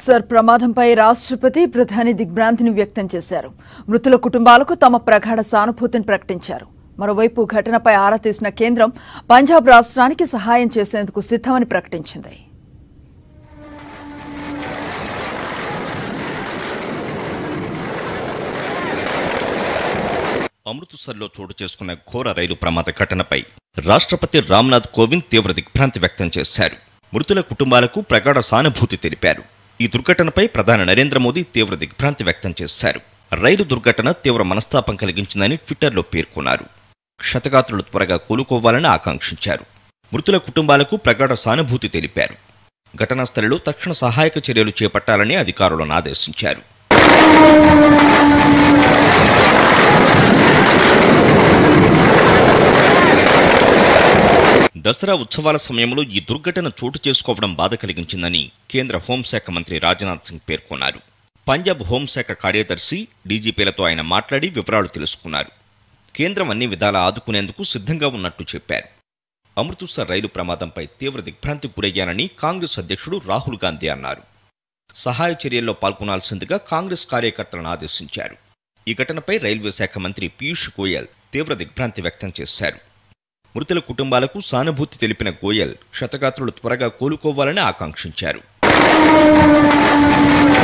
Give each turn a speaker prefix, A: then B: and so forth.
A: అమృత్సర్ ప్రమాదంపై రాష్ట్రపతి ప్రధాని దిగ్భ్రాంతిని వ్యక్తం చేశారు మృతుల కుటుంబాలకు తమ ప్రగాఢ సానుభూతిని ప్రకటించారు మరోవైపు ఘటనపై ఆరా తీసిన కేంద్రం పంజాబ్ రాష్ట్రానికి సహాయం చేసేందుకు సిద్ధమని ప్రకటించింది
B: అమృత్సర్లో చోటు చేసుకున్న ఘోర రైలు ప్రమాద ఘటనపై రాష్ట్రపతి రామ్నాథ్ కోవింద్ తీవ్ర దిగ్భ్రాంతి వ్యక్తం చేశారు మృతుల కుటుంబాలకు ప్రగాఢ సానుభూతి తెలిపారు ఈ దుర్ఘటనపై ప్రధాని నరేంద్ర మోదీ తీవ్ర దిగ్భ్రాంతి వ్యక్తం చేశారు రైలు దుర్ఘటన తీవ్ర మనస్తాపం కలిగించిందని ట్విట్టర్లో పేర్కొన్నారు క్షతగాత్రులు త్వరగా కోలుకోవాలని ఆకాంక్షించారు మృతుల కుటుంబాలకు ప్రగాఢ సానుభూతి తెలిపారు ఘటనా స్థలిలో తక్షణ సహాయక చర్యలు చేపట్టాలని అధికారులను ఆదేశించారు దసరా ఉత్సవాల సమయంలో ఈ దుర్ఘటన చోటు చేసుకోవడం బాధ కలిగించిందని కేంద్ర హోంశాఖ మంత్రి రాజ్నాథ్ సింగ్ పేర్కొన్నారు పంజాబ్ హోంశాఖ కార్యదర్శి డీజీపీలతో ఆయన మాట్లాడి వివరాలు తెలుసుకున్నారు కేంద్రం అన్ని విధాలా ఆదుకునేందుకు సిద్ధంగా ఉన్నట్టు చెప్పారు అమృత్సర్ రైలు ప్రమాదంపై తీవ్ర దిగ్భ్రాంతికి గురయ్యానని కాంగ్రెస్ అధ్యక్షుడు రాహుల్ గాంధీ అన్నారు సహాయ చర్యల్లో పాల్గొనాల్సిందిగా కాంగ్రెస్ కార్యకర్తలను ఆదేశించారు ఈ ఘటనపై రైల్వే శాఖ మంత్రి పీయూష్ గోయల్ తీవ్ర దిగ్భ్రాంతి వ్యక్తం చేశారు మృతుల కుటుంబాలకు సానుభూతి తెలిపిన గోయల్ క్షతగాత్రులు త్వరగా కోలుకోవాలని ఆకాంక్షించారు